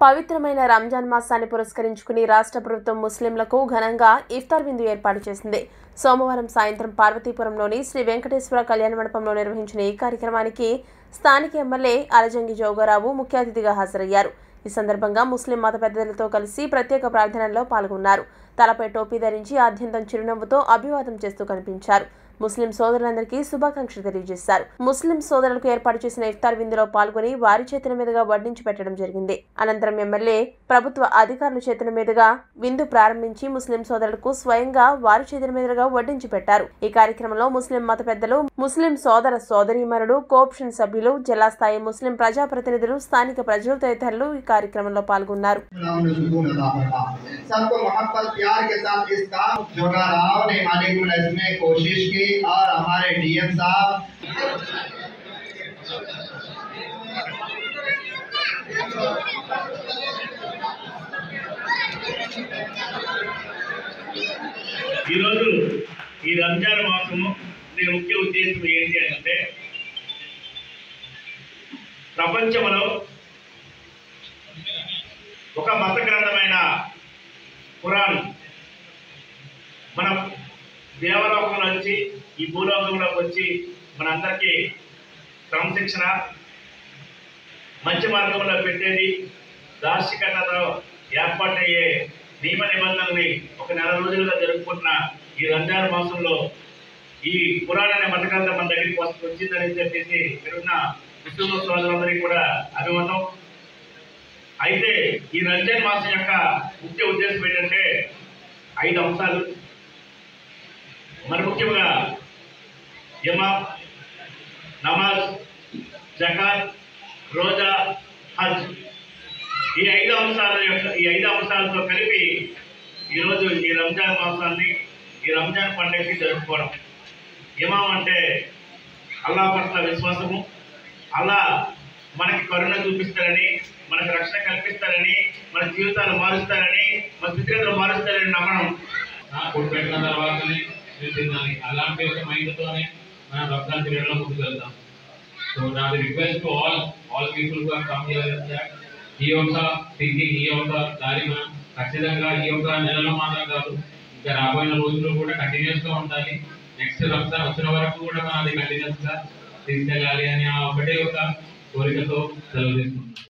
పవిత్రమైన రంజాన్ మాసాన్ని పురస్కరించుకుని రాష్ట్ర ప్రభుత్వం ముస్లింలకు ఘనంగా ఇఫ్తార్ విందు ఏర్పాటు చేసింది సోమవారం సాయంత్రం పార్వతీపురంలోని శ్రీ వెంకటేశ్వర కళ్యాణ మండపంలో నిర్వహించిన ఈ కార్యక్రమానికి స్థానిక ఎమ్మెల్యే అలజంగి జోగారావు ముఖ్య అతిథిగా హాజరయ్యారు ఈ సందర్భంగా ముస్లిం మత పెద్దలతో కలిసి ప్రత్యేక ప్రార్థనల్లో పాల్గొన్నారు తలపై టోపీ ధరించి ఆద్యంతం చిరునవ్వుతో అభివాదం చేస్తూ కనిపించారు ముస్లిం సోదరులందరికీ శుభాకాంక్షలు తెలియజేశారు ముస్లిం సోదరులకు ఏర్పాటు చేసిన ఇఫ్తార్ విందులో పాల్గొని వారి చేతుల మీదుగా వడ్డించి పెట్టడం జరిగింది అనంతరం ఎమ్మెల్యే ప్రభుత్వ అధికారుల చేతుల మీదుగా విందు ప్రారంభించి ముస్లిం సోదరులకు స్వయంగా వారి చేతుల మీదుగా వడ్డించి పెట్టారు ఈ కార్యక్రమంలో ముస్లిం మత పెద్దలు ముస్లిం సోదర సోదరీమణులు కోఆప్షన్ సభ్యులు జిల్లా స్థాయి ముస్లిం ప్రజాప్రతినిధులు స్థానిక ప్రజలు తదితరులు ఈ కార్యక్రమంలో పాల్గొన్నారు नाम ने सुकून अता फरमा सबको मोहब्बत प्यार के साथ इस काम जोगा राव ने मालिकुल इसमें कोशिश की और हमारे डीएम साहब ఈరోజు ఈ రంజాన్ మాసము దీని ముఖ్య ఉద్దేశం ఏంటి అంటే ప్రపంచంలో ఒక మత గ్రంథమైన ఖురాన్ మన దేవలోకంలో వచ్చి ఈ భూలోకంలోకి వచ్చి మనందరికీ క్రమశిక్షణ మంచి మార్గంలో పెట్టేది దార్శికతతో ఏర్పాటయ్యే నియమ నిబంధనల్ని ఒక నెల రోజులుగా జరుపుకుంటున్న ఈ రంజాన్ మాసంలో ఈ పురాణ అనే మతగ్రంథం మన దగ్గరికి వస్తు- వచ్చిందని చెప్పేసి పెరుగున్న ముస్లిం సోదరులందరికీ కూడా అభిమతం అయితే ఈ రంజాన్ మాసం యొక్క ముఖ్య ఉద్దేశం ఏంటంటే ఐదు అంశాలు మరి ముఖ్యంగా యమా నమాజ్ జకాత్ రోజా హజ్ ఈ ఐదు అంశాల యొక్క ఈ ఐదు అంశాలతో కలిపి ఈరోజు ఈ రంజాన్ మాసాన్ని ఈ రంజాన్ పండుగకి జరుపుకోవడం ఇమాం అంటే అల్లా పట్ల విశ్వాసము అల్లా మనకి కరుణ చూపిస్తారని మనకి రక్షణ కల్పిస్తారని మన జీవితాలు మారుస్తారని మన స్థితిగతులు మారుస్తారని నమ్మడం ఫుడ్ పెట్టిన తర్వాతనే మీరు తినాలి అలాంటి ఒక మైండ్తోనే మనం రంజాన్ పీరియడ్ లో ముందుకు వెళ్తాం సో నాది request to all all people who come here that ఈ యొక్క థింకింగ్ ఈ యొక్క దారి మనం ఖచ్చితంగా ఈ యొక్క నెలలో మాత్రం కాదు ఇంకా రాబోయే రోజుల్లో కూడా కంటిన్యూస్ గా ఉండాలి నెక్స్ట్ రంజాన్ వచ్చిన వరకు కూడా మనం అది కంటిన్యూస్ గా తీసుకెళ్ళాలి అని ఆ ఒకటే ఒక కోరికతో సెలవు తీసుకుంటున్నాం